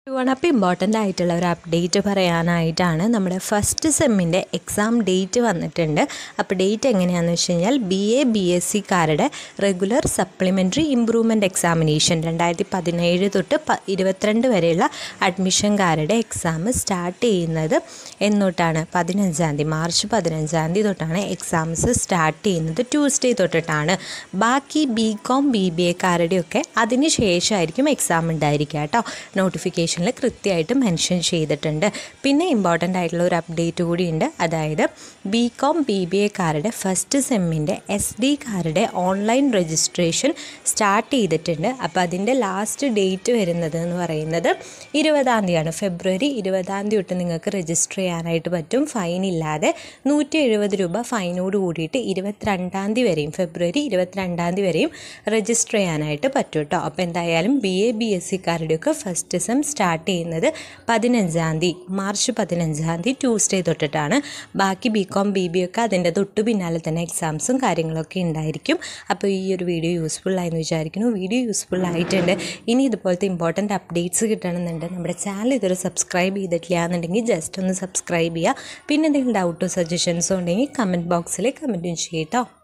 one അപ്പോൾ important ആയിട്ടുള്ള ഒരു അപ്ഡേറ്റ് പറയാനായിട്ടാണ് നമ്മുടെ ഫസ്റ്റ് സെമ്മിൻ്റെ എക്സാം ഡേറ്റ് വന്നിട്ടുണ്ട് അപ്പോൾ ഡേറ്റ് എങ്ങനെയാണെന്ന് വെച്ച് കഴിഞ്ഞാൽ ബി എ ബി എസ് സിക്കാരുടെ റെഗുലർ സപ്ലിമെൻ്ററി ഇമ്പ്രൂവ്മെൻറ്റ് എക്സാമിനേഷൻ രണ്ടായിരത്തി പതിനേഴ് തൊട്ട് പ ഇരുപത്തിരണ്ട് വരെയുള്ള അഡ്മിഷൻകാരുടെ എക്സാം സ്റ്റാർട്ട് ചെയ്യുന്നത് എന്നോട്ടാണ് പതിനഞ്ചാം തീയതി മാർച്ച് പതിനഞ്ചാം തീയതി തൊട്ടാണ് എക്സാംസ് സ്റ്റാർട്ട് ചെയ്യുന്നത് ട്യൂസ്ഡേ തൊട്ടിട്ടാണ് ബാക്കി ബി കോം ബി ബി എക്കാരുടെയൊക്കെ അതിന് ശേഷമായിരിക്കും എക്സാം ഉണ്ടായിരിക്കുക കേട്ടോ നോട്ടിഫിക്കേഷനിൽ കൃത്യമായിട്ട് മെൻഷൻ ചെയ്തിട്ടുണ്ട് പിന്നെ ഇമ്പോർട്ടൻ്റ് ആയിട്ടുള്ള ഒരു അപ്ഡേറ്റ് കൂടിയുണ്ട് അതായത് ബി കോം ബി ബി എക്കാരുടെ ഫസ്റ്റ് സെമ്മിൻ്റെ എസ് ഡി കാരുടെ ഓൺലൈൻ രജിസ്ട്രേഷൻ സ്റ്റാർട്ട് ചെയ്തിട്ടുണ്ട് അപ്പോൾ അതിൻ്റെ ലാസ്റ്റ് ഡേറ്റ് വരുന്നത് എന്ന് പറയുന്നത് ഇരുപതാം തീയതിയാണ് ഫെബ്രുവരി ഇരുപതാം തീയതി തൊട്ട് നിങ്ങൾക്ക് രജിസ്റ്റർ ചെയ്യാനായിട്ട് പറ്റും ഫൈൻ ഇല്ലാതെ നൂറ്റി എഴുപത് രൂപ ഫൈനോട് കൂടിയിട്ട് ഇരുപത്തിരണ്ടാം തീയതി വരെയും ഫെബ്രുവരി ഇരുപത്തിരണ്ടാം തീയതി വരെയും രജിസ്റ്റർ ചെയ്യാനായിട്ട് പറ്റും കേട്ടോ അപ്പോൾ എന്തായാലും ബി എ ബി എസ് സിക്കാരുടെയൊക്കെ ഫസ്റ്റ് സെം സ്റ്റാർട്ട് ചെയ്യുന്നത് പതിനഞ്ചാം തീയതി മാർച്ച് പതിനഞ്ചാം തീയതി ട്യൂസ്ഡേ തൊട്ടിട്ടാണ് ബാക്കി ബി കോം ബി ബി ഒക്കെ അതിൻ്റെ തൊട്ട് പിന്നാലെ തന്നെ എക്സാംസും കാര്യങ്ങളൊക്കെ ഉണ്ടായിരിക്കും അപ്പോൾ ഈ ഒരു വീഡിയോ യൂസ്ഫുൾ ആയെന്ന് വിചാരിക്കുന്നു വീഡിയോ യൂസ്ഫുൾ ആയിട്ടുണ്ട് ഇനി ഇതുപോലത്തെ ഇമ്പോർട്ടൻറ്റ് അപ്ഡേറ്റ്സ് കിട്ടണമെന്നുണ്ട് നമ്മുടെ ചാനൽ ഇതുവരെ സബ്സ്ക്രൈബ് ചെയ്തിട്ടില്ല എന്നുണ്ടെങ്കിൽ ജസ്റ്റ് ഒന്ന് സബ്സ്ക്രൈബ് ചെയ്യുക പിന്നെ എന്തെങ്കിലും ഡൗട്ടോ സജഷൻസോ ഉണ്ടെങ്കിൽ കമൻറ്റ് ബോക്സിൽ കമൻറ്റും ചെയ്യട്ടോ